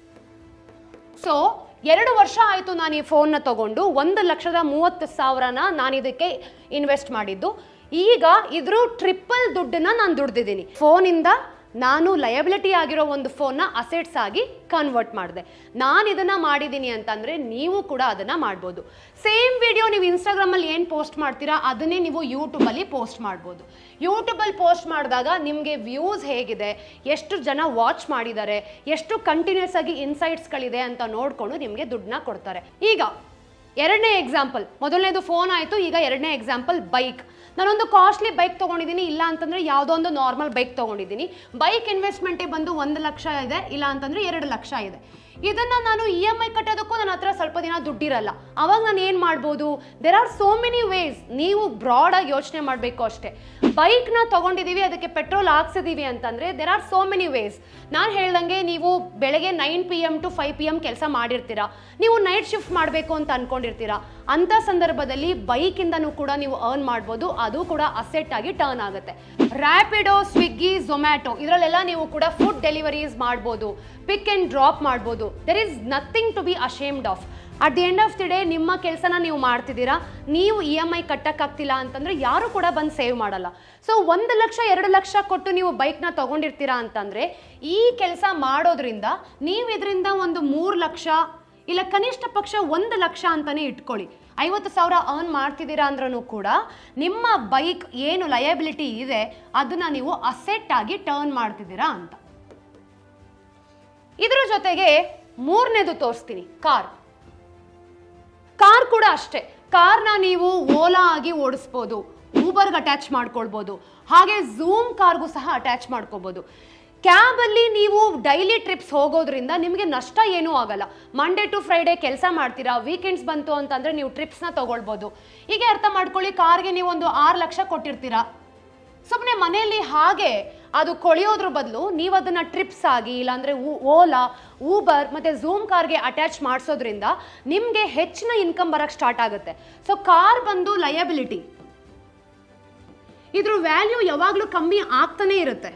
ಸೊ ಎರಡು ವರ್ಷ ಆಯಿತು ನಾನು ಈ ಫೋನ್ನ ತಗೊಂಡು ಒಂದು ಲಕ್ಷದ ಮೂವತ್ತು ಸಾವಿರನ ನಾನು ಇದಕ್ಕೆ ಇನ್ವೆಸ್ಟ್ ಮಾಡಿದ್ದು ಈಗ ಇದ್ರ ಟ್ರಿಪಲ್ ದುಡ್ಡನ್ನ ನಾನು ದುಡ್ದಿದ್ದೀನಿ ಫೋನಿಂದ ನಾನು ಲಯಬಿಲಿಟಿ ಆಗಿರೋ ಒಂದು ಫೋನ್ನ ಅಸೆಟ್ಸ್ ಆಗಿ ಕನ್ವರ್ಟ್ ಮಾಡಿದೆ ನಾನು ಇದನ್ನ ಮಾಡಿದ್ದೀನಿ ಅಂತಂದ್ರೆ ನೀವು ಕೂಡ ಅದನ್ನ ಮಾಡ್ಬೋದು ಸೇಮ್ ವಿಡಿಯೋ ನೀವು ಇನ್ಸ್ಟಾಗ್ರಾಮಲ್ಲಿ ಏನು ಪೋಸ್ಟ್ ಮಾಡ್ತೀರಾ ಅದನ್ನೇ ನೀವು ಯೂಟ್ಯೂಬಲ್ಲಿ ಪೋಸ್ಟ್ ಮಾಡ್ಬೋದು ಯೂಟ್ಯೂಬಲ್ಲಿ ಪೋಸ್ಟ್ ಮಾಡಿದಾಗ ನಿಮಗೆ ವ್ಯೂಸ್ ಹೇಗಿದೆ ಎಷ್ಟು ಜನ ವಾಚ್ ಮಾಡಿದ್ದಾರೆ ಎಷ್ಟು ಕಂಟಿನ್ಯೂಸ್ ಆಗಿ ಇನ್ಸೈಟ್ಸ್ಗಳಿದೆ ಅಂತ ನೋಡಿಕೊಂಡು ನಿಮಗೆ ದುಡ್ಡನ್ನ ಕೊಡ್ತಾರೆ ಈಗ ಎರಡನೇ ಎಕ್ಸಾಂಪಲ್ ಮೊದಲನೇದು ಫೋನ್ ಆಯಿತು ಈಗ ಎರಡನೇ ಎಕ್ಸಾಂಪಲ್ ಬೈಕ್ ನಾನೊಂದು ಕಾಸ್ಟ್ಲಿ ಬೈಕ್ ತೊಗೊಂಡಿದ್ದೀನಿ ಇಲ್ಲ ಅಂತಂದರೆ ಯಾವುದೋ ಒಂದು ನಾರ್ಮಲ್ ಬೈಕ್ ತೊಗೊಂಡಿದ್ದೀನಿ ಬೈಕ್ ಇನ್ವೆಸ್ಟ್ಮೆಂಟೇ ಬಂದು ಒಂದು ಲಕ್ಷ ಇದೆ ಇಲ್ಲ ಅಂತಂದರೆ ಎರಡು ಲಕ್ಷ ಇದೆ ಇದನ್ನು ನಾನು ಇ ಎಮ್ ಐ ಕಟ್ಟೋದಕ್ಕೂ ನನ್ನ ಹತ್ರ ಸ್ವಲ್ಪ ದಿನ ದುಡ್ಡಿರಲ್ಲ ಅವಾಗ ನಾನು ಏನು ಮಾಡ್ಬೋದು there are so many ways ನೀವು ಬ್ರಾಡಾಗಿ ಯೋಚನೆ ಮಾಡಬೇಕು ಅಷ್ಟೇ ಬೈಕ್ನ ತೊಗೊಂಡಿದ್ದೀವಿ ಅದಕ್ಕೆ ಪೆಟ್ರೋಲ್ ಹಾಕ್ಸಿದೀವಿ ಅಂತಂದರೆ there are so many ways ನಾನು ಹೇಳ್ದಂಗೆ ನೀವು ಬೆಳಗ್ಗೆ nine P M to five P M ಕೆಲಸ ಮಾಡಿರ್ತೀರಾ ನೀವು ನೈಟ್ ಶಿಫ್ಟ್ ಮಾಡಬೇಕು ಅಂತ ಅನ್ಕೊಂಡಿರ್ತೀರಾ ಅಂಥ ಸಂದರ್ಭದಲ್ಲಿ ಬೈಕಿಂದನೂ ಕೂಡ ನೀವು ಅರ್ನ್ ಮಾಡ್ಬೋದು ಅದು ಕೂಡ ಅಸೆಟ್ ಆಗಿ ಟರ್ನ್ ಆಗುತ್ತೆ ರ್ಯಾಪಿಡೋ ಸ್ವಿಗ್ಗಿ ಝೊಮ್ಯಾಟೊ ಇದರಲ್ಲೆಲ್ಲ ನೀವು ಕೂಡ ಫುಡ್ ಡೆಲಿವರೀಸ್ ಮಾಡ್ಬೋದು ಪಿಕ್ ಆ್ಯಂಡ್ ಡ್ರಾಪ್ ಮಾಡ್ಬೋದು there is nothing to be ashamed of at the end of the day ನಿಮ್ಮ ಕೆಲಸನ ನೀವು ಮಾಡ್ತಿದ್ದೀರಾ ನೀವು ಇ ಎಮ್ ಐ ಕಟ್ಟಕ್ಕಾಗ್ತಿಲ್ಲ ಅಂತಂದ್ರೆ ಯಾರು ಕೂಡ ಬಂದು ಸೇವ್ ಮಾಡಲ್ಲ ಸೊ ಒಂದು ಲಕ್ಷ ಎರಡು ಲಕ್ಷ ಕೊಟ್ಟು ನೀವು ಬೈಕ್ನ ತಗೊಂಡಿರ್ತೀರಾ ಅಂತಂದ್ರೆ ಈ ಕೆಲಸ ಮಾಡೋದ್ರಿಂದ ನೀವು ಇದರಿಂದ ಒಂದು ಮೂರು ಲಕ್ಷ ಇಲ್ಲ ಕನಿಷ್ಠ ಪಕ್ಷ ಒಂದು ಲಕ್ಷ ಅಂತಾನೆ ಇಟ್ಕೊಳ್ಳಿ ಐವತ್ತು ಸಾವಿರ ಅರ್ನ್ ಮಾಡ್ತಿದ್ದೀರಾ ಅಂದ್ರೂ ಕೂಡ ನಿಮ್ಮ ಬೈಕ್ ಏನು ಲಯಬಿಲಿಟಿ ಇದೆ ಅದನ್ನ ನೀವು ಅಸೆಟ್ ಆಗಿ ಟರ್ನ್ ಮಾಡ್ತಿದ್ದೀರಾ ಅಂತ ಇದ್ರ ಜೊತೆಗೆ ಮೂರನೇದು ತೋರಿಸ್ತೀನಿ ಕಾರ್ ಕಾರ್ ಕೂಡ ಅಷ್ಟೇ ಕಾರ್ನ ನೀವು ಓಲಾ ಆಗಿ ಓಡಿಸ್ಬೋದು ಊಬರ್ಗೆ ಅಟ್ಯಾಚ್ ಮಾಡ್ಕೊಳ್ಬೋದು ಹಾಗೆ ಝೂಮ್ ಕಾರ್ಗೂ ಸಹ ಅಟ್ಯಾಚ್ ಮಾಡ್ಕೋಬೋದು ಕ್ಯಾಬಲ್ಲಿ ನೀವು ಡೈಲಿ ಟ್ರಿಪ್ಸ್ ಹೋಗೋದ್ರಿಂದ ನಿಮಗೆ ನಷ್ಟ ಏನೂ ಆಗಲ್ಲ ಮಂಡೇ ಟು ಫ್ರೈಡೇ ಕೆಲಸ ಮಾಡ್ತೀರಾ ವೀಕೆಂಡ್ಸ್ ಬಂತು ಅಂತಂದರೆ ನೀವು ಟ್ರಿಪ್ಸ್ನ ತೊಗೊಳ್ಬೋದು ಹೀಗೆ ಅರ್ಥ ಮಾಡ್ಕೊಳ್ಳಿ ಕಾರ್ಗೆ ನೀವು ಒಂದು ಆರು ಲಕ್ಷ ಕೊಟ್ಟಿರ್ತೀರಾ ಸುಮ್ಮನೆ ಮನೆಯಲ್ಲಿ ಹಾಗೆ ಅದು ಕೊಳೆಯೋದ್ರ ಬದಲು ನೀವು ಅದನ್ನ ಟ್ರಿಪ್ಸ್ ಆಗಿ ಇಲ್ಲಾಂದ್ರೆ ಊ- ಓಲಾ ಊಬರ್ ಮತ್ತೆ ಝೂಮ್ ಕಾರ್ಗೆ ಅಟ್ಯಾಚ್ ಮಾಡಿಸೋದ್ರಿಂದ ನಿಮಗೆ ಹೆಚ್ಚಿನ ಇನ್ಕಮ್ ಬರಕ್ಕೆ ಸ್ಟಾರ್ಟ್ ಆಗುತ್ತೆ ಸೊ ಕಾರ್ ಬಂದು ಲಯಬಿಲಿಟಿ ಇದ್ರ ವ್ಯಾಲ್ಯೂ ಯಾವಾಗಲೂ ಕಮ್ಮಿ ಆಗ್ತಾನೆ ಇರುತ್ತೆ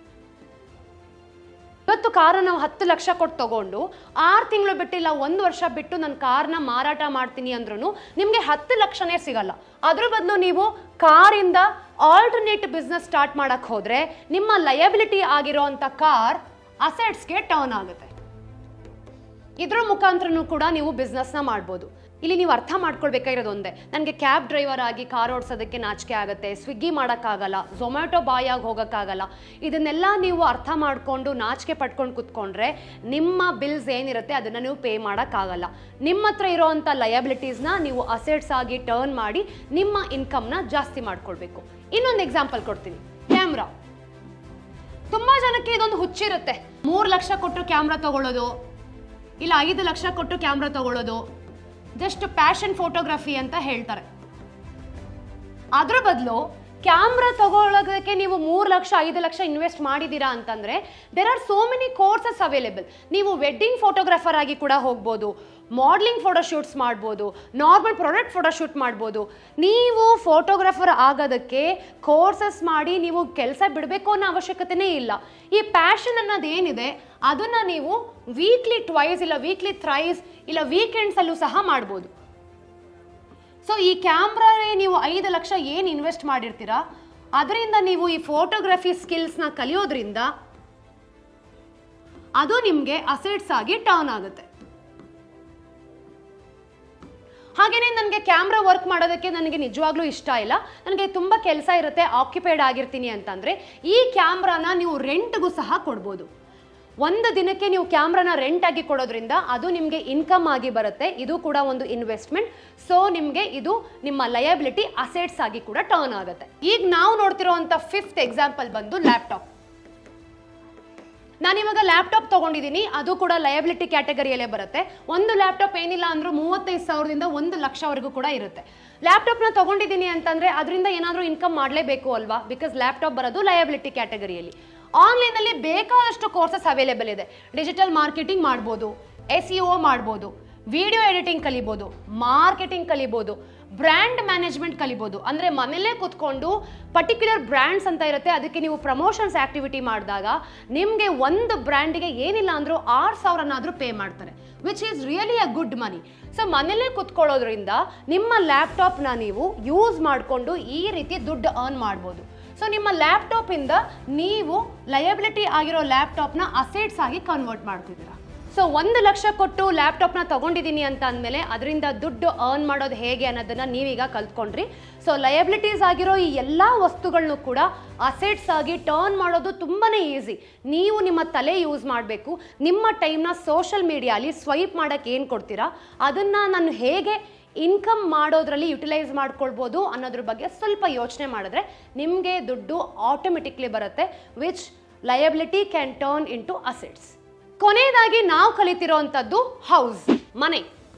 ಇವತ್ತು ಕಾರನ್ನ ನಾವು ಹತ್ತು ಲಕ್ಷ ಕೊಟ್ಟು ತಗೊಂಡು ಆರು ತಿಂಗಳು ಬಿಟ್ಟಿಲ್ಲ ಒಂದು ವರ್ಷ ಬಿಟ್ಟು ನಾನು ಕಾರ್ನ ಮಾರಾಟ ಮಾಡ್ತೀನಿ ಅಂದ್ರೂ ನಿಮಗೆ ಹತ್ತು ಲಕ್ಷನೇ ಸಿಗಲ್ಲ ಅದ್ರ ಬದಲು ನೀವು ಕಾರಿಂದ ಆಲ್ಟರ್ನೇಟ್ ಬಿಸ್ನೆಸ್ ಸ್ಟಾರ್ಟ್ ಮಾಡಕ್ಕೆ ಹೋದ್ರೆ ನಿಮ್ಮ ಲಯಬಿಲಿಟಿ ಆಗಿರೋಂಥ ಕಾರ್ ಅಸೆಟ್ಸ್ಗೆ ಟರ್ನ್ ಆಗುತ್ತೆ ಇದ್ರ ಮುಖಾಂತರನೂ ಕೂಡ ನೀವು ಬಿಸ್ನೆಸ್ನ ಮಾಡ್ಬೋದು ಇಲ್ಲಿ ನೀವು ಅರ್ಥ ಮಾಡ್ಕೊಳ್ಬೇಕಾಗಿರೋದು ಒಂದೇ ನನಗೆ ಕ್ಯಾಬ್ ಡ್ರೈವರ್ ಆಗಿ ಕಾರ್ ಓಡಿಸೋದಕ್ಕೆ ನಾಚಿಕೆ ಆಗುತ್ತೆ ಸ್ವಿಗ್ಗಿ ಮಾಡೋಕ್ಕಾಗಲ್ಲ ಝೊಮ್ಯಾಟೊ ಬಾಯಾಗಿ ಹೋಗೋಕ್ಕಾಗಲ್ಲ ಇದನ್ನೆಲ್ಲ ನೀವು ಅರ್ಥ ಮಾಡಿಕೊಂಡು ನಾಚಿಕೆ ಪಟ್ಕೊಂಡು ಕುತ್ಕೊಂಡ್ರೆ ನಿಮ್ಮ ಬಿಲ್ಸ್ ಏನಿರುತ್ತೆ ಅದನ್ನು ನೀವು ಪೇ ಮಾಡೋಕ್ಕಾಗಲ್ಲ ನಿಮ್ಮ ಹತ್ರ ಇರೋವಂಥ ಲಯಬಿಲಿಟೀಸ್ನ ನೀವು ಅಸೆಟ್ಸ್ ಆಗಿ ಟರ್ನ್ ಮಾಡಿ ನಿಮ್ಮ ಇನ್ಕಮ್ನ ಜಾಸ್ತಿ ಮಾಡ್ಕೊಳ್ಬೇಕು ಇನ್ನೊಂದು ಎಕ್ಸಾಂಪಲ್ ಕೊಡ್ತೀನಿ ಕ್ಯಾಮ್ರಾ ತುಂಬಾ ಜನಕ್ಕೆ ಇದೊಂದು ಹುಚ್ಚಿರುತ್ತೆ ಮೂರು ಲಕ್ಷ ಕೊಟ್ಟು ಕ್ಯಾಮ್ರಾ ತಗೊಳ್ಳೋದು ಇಲ್ಲ ಐದು ಲಕ್ಷ ಕೊಟ್ಟು ಕ್ಯಾಮ್ರಾ ತಗೊಳ್ಳೋದು ಜಸ್ಟ್ ಪ್ಯಾಷನ್ ಫೋಟೋಗ್ರಫಿ ಅಂತ ಹೇಳ್ತಾರೆ ಅದ್ರ ಬದಲು ಕ್ಯಾಮ್ರಾ ತಗೊಳ್ಳೋದಕ್ಕೆ ನೀವು ಮೂರು ಲಕ್ಷ ಐದು ಲಕ್ಷ ಇನ್ವೆಸ್ಟ್ ಮಾಡಿದ್ದೀರಾ ಅಂತಂದ್ರೆ there are so many courses available ನೀವು ವೆಡ್ಡಿಂಗ್ ಫೋಟೋಗ್ರಾಫರ್ ಆಗಿ ಕೂಡ ಹೋಗ್ಬೋದು ಮಾಡ್ಲಿಂಗ್ ಫೋಟೋಶೂಟ್ಸ್ ಮಾಡ್ಬೋದು ನಾರ್ಮಲ್ ಪ್ರಾಡಕ್ಟ್ ಫೋಟೋಶೂಟ್ ಮಾಡ್ಬೋದು ನೀವು ಫೋಟೋಗ್ರಾಫರ್ ಆಗೋದಕ್ಕೆ ಕೋರ್ಸಸ್ ಮಾಡಿ ನೀವು ಕೆಲಸ ಬಿಡಬೇಕು ಅನ್ನೋ ಅವಶ್ಯಕತೆನೇ ಇಲ್ಲ ಈ ಪ್ಯಾಷನ್ ಅನ್ನೋದು ಏನಿದೆ ಅದನ್ನು ನೀವು ವೀಕ್ಲಿ ಟ್ವೈಸ್ ಇಲ್ಲ ವೀಕ್ಲಿ ಥ್ರೈಸ್ ಇಲ್ಲ ವೀಕೆಂಡ್ಸಲ್ಲೂ ಸಹ ಮಾಡ್ಬೋದು ಸೊ ಈ ಕ್ಯಾಮ್ರಾಗೆ ನೀವು ಐದು ಲಕ್ಷ ಏನು ಇನ್ವೆಸ್ಟ್ ಮಾಡಿರ್ತೀರಾ ಅದರಿಂದ ನೀವು ಈ ಫೋಟೋಗ್ರಫಿ ಸ್ಕಿಲ್ಸ್ನ ಕಲಿಯೋದ್ರಿಂದ ಅದು ನಿಮಗೆ ಅಸೆಟ್ಸ್ ಆಗಿ ಟರ್ನ್ ಆಗುತ್ತೆ ಹಾಗೇನೆ ನನಗೆ ಕ್ಯಾಮ್ರಾ ವರ್ಕ್ ಮಾಡೋದಕ್ಕೆ ನನಗೆ ನಿಜವಾಗ್ಲೂ ಇಷ್ಟ ಇಲ್ಲ ನನಗೆ ತುಂಬ ಕೆಲಸ ಇರುತ್ತೆ ಆಕ್ಯುಪೈಡ್ ಆಗಿರ್ತೀನಿ ಅಂತಂದರೆ ಈ ಕ್ಯಾಮ್ರಾನ ನೀವು ರೆಂಟ್ಗೂ ಸಹ ಕೊಡ್ಬೋದು ಒಂದು ದಿನಕ್ಕೆ ನೀವು ಕ್ಯಾಮ್ರಾನ ರೆಂಟ್ ಆಗಿ ಕೊಡೋದ್ರಿಂದ ಅದು ನಿಮಗೆ ಇನ್ಕಮ್ ಆಗಿ ಬರುತ್ತೆ ಇದು ಕೂಡ ಒಂದು ಇನ್ವೆಸ್ಟ್ಮೆಂಟ್ ಸೊ ನಿಮಗೆ ಇದು ನಿಮ್ಮ ಲಯಬಿಲಿಟಿ ಅಸೆಟ್ಸ್ ಆಗಿ ಕೂಡ ಟರ್ನ್ ಆಗುತ್ತೆ ಈಗ ನಾವು ನೋಡ್ತಿರೋಂಥ ಫಿಫ್ತ್ ಎಕ್ಸಾಂಪಲ್ ಬಂದು ಲ್ಯಾಪ್ಟಾಪ್ ನಾನಿವಾಗ ಲ್ಯಾಪ್ಟಾಪ್ ತೊಗೊಂಡಿದ್ದೀನಿ ಅದು ಕೂಡ ಲಯಬಿಲಿಟಿ ಕ್ಯಾಟಗರಿಯಲ್ಲೇ ಬರುತ್ತೆ ಒಂದು ಲ್ಯಾಪ್ಟಾಪ್ ಏನಿಲ್ಲ ಅಂದ್ರೂ ಮೂವತ್ತೈದು ಸಾವಿರದಿಂದ ಒಂದು ಲಕ್ಷವರೆಗೂ ಕೂಡ ಇರುತ್ತೆ ಲ್ಯಾಪ್ಟಾಪ್ನ ತೊಗೊಂಡಿದ್ದೀನಿ ಅಂತಂದರೆ ಅದರಿಂದ ಏನಾದರೂ ಇನ್ಕಮ್ ಮಾಡಲೇಬೇಕು ಅಲ್ವಾ ಬಿಕಾಸ್ ಲ್ಯಾಪ್ಟಾಪ್ ಬರೋದು ಲಯಬಿಲಿಟಿ ಕ್ಯಾಟಗರಿಯಲ್ಲಿ ಆನ್ಲೈನಲ್ಲಿ ಬೇಕಾದಷ್ಟು ಕೋರ್ಸಸ್ ಅವೈಲೇಬಲ್ ಇದೆ ಡಿಜಿಟಲ್ ಮಾರ್ಕೆಟಿಂಗ್ ಮಾಡ್ಬೋದು ಎಸ್ ಇ ಒ ಮಾಡ್ಬೋದು ವಿಡಿಯೋ ಎಡಿಟಿಂಗ್ ಕಲಿಬೋದು ಮಾರ್ಕೆಟಿಂಗ್ ಕಲಿಬೋದು ಬ್ರ್ಯಾಂಡ್ ಮ್ಯಾನೇಜ್ಮೆಂಟ್ ಕಲಿಬೋದು ಅಂದರೆ ಮನೇಲೇ ಕೂತ್ಕೊಂಡು ಪರ್ಟಿಕ್ಯುಲರ್ ಬ್ರ್ಯಾಂಡ್ಸ್ ಅಂತ ಇರುತ್ತೆ ಅದಕ್ಕೆ ನೀವು ಪ್ರಮೋಷನ್ಸ್ ಆಕ್ಟಿವಿಟಿ ಮಾಡಿದಾಗ ನಿಮಗೆ ಒಂದು ಬ್ರ್ಯಾಂಡಿಗೆ ಏನಿಲ್ಲ ಅಂದರೂ ಆರು ಸಾವಿರನಾದರೂ ಪೇ ಮಾಡ್ತಾರೆ which is really a good money so ಮನೇಲೇ ಕೂತ್ಕೊಳ್ಳೋದ್ರಿಂದ ನಿಮ್ಮ ಲ್ಯಾಪ್ಟಾಪ್ನ ನೀವು ಯೂಸ್ ಮಾಡಿಕೊಂಡು ಈ ರೀತಿ ದುಡ್ಡು ಅರ್ನ್ ಮಾಡ್ಬೋದು ಸೊ ನಿಮ್ಮ ಲ್ಯಾಪ್ಟಾಪಿಂದ ನೀವು ಲಯಬಿಲಿಟಿ ಆಗಿರೋ ಲ್ಯಾಪ್ಟಾಪ್ನ ಅಸೆಟ್ಸ್ ಆಗಿ ಕನ್ವರ್ಟ್ ಮಾಡ್ತಿದ್ದೀರಾ ಸೊ ಒಂದು ಲಕ್ಷ ಕೊಟ್ಟು ಲ್ಯಾಪ್ಟಾಪ್ನ ತಗೊಂಡಿದ್ದೀನಿ ಅಂತ ಅಂದಮೇಲೆ ಅದರಿಂದ ದುಡ್ಡು ಅರ್ನ್ ಮಾಡೋದು ಹೇಗೆ ಅನ್ನೋದನ್ನ ನೀವೀಗ ಕಲ್ತ್ಕೊಂಡ್ರಿ ಸೊ ಲಯಬಿಲಿಟೀಸ್ ಆಗಿರೋ ಈ ಎಲ್ಲ ವಸ್ತುಗಳನ್ನು ಕೂಡ ಅಸೆಟ್ಸ್ ಆಗಿ ಟರ್ನ್ ಮಾಡೋದು ತುಂಬಾ ಈಸಿ ನೀವು ನಿಮ್ಮ ತಲೆ ಯೂಸ್ ಮಾಡಬೇಕು ನಿಮ್ಮ ಟೈಮ್ನ ಸೋಷಲ್ ಮೀಡಿಯಾಲಿ ಸ್ವೈಪ್ ಮಾಡೋಕ್ಕೆ ಏನು ಕೊಡ್ತೀರಾ ಅದನ್ನು ನಾನು ಹೇಗೆ ಇನ್ಕಮ್ ಮಾಡೋದ್ರಲ್ಲಿ ಯುಟಿಲೈಸ್ ಮಾಡ್ಕೊಳ್ಬೋದು ಅನ್ನೋದ್ರ ಬಗ್ಗೆ ಸ್ವಲ್ಪ ಯೋಚನೆ ಮಾಡಿದ್ರೆ ನಿಮಗೆ ದುಡ್ಡು ಆಟೋಮೆಟಿಕ್ಲಿ ಬರುತ್ತೆ which liability can turn into assets ಕೊನೆಯದಾಗಿ ನಾವು ಕಲಿತಿರೋವಂಥದ್ದು ಹೌಸ್ ಮನೆ